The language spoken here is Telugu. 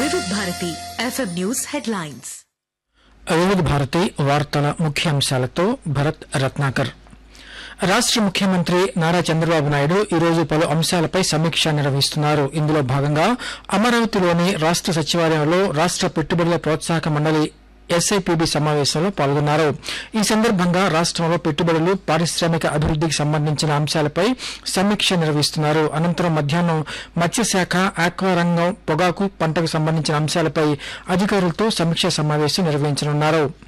వివిధ భారతి ఎఫ్ఎం న్యూస్ హెడ్లైన్స్ వివిధ భారతి వార్తల ముఖ్యాంశాలతో భరత్ రత్నాకర్ రాష్ట ముఖ్యమంత్రి నారా చంద్రబాబు నాయుడు ఈ రోజు పలు అంశాలపై సమీక్ష నిర్వహిస్తున్నారు ఇందులో భాగంగా అమరావతిలోని రాష్ట సచివాలయంలో రాష్ట పెట్టుబడుల ప్రోత్సాహక మండలి ఎస్ఐపిబి సమావేశంలో పాల్గొన్నారు ఈ సందర్భంగా రాష్టంలో పెట్టుబడులు పారిశ్రామిక అభివృద్దికి సంబంధించిన అంశాలపై సమీక్ష నిర్వహిస్తున్నారు అనంతరం మధ్యాహ్నం మత్స్యశాఖ ఆక్వా రంగం పొగాకు పంటకు సంబంధించిన అంశాలపై అధికారులతో సమీక్ష సమావేశం నిర్వహించనున్నారు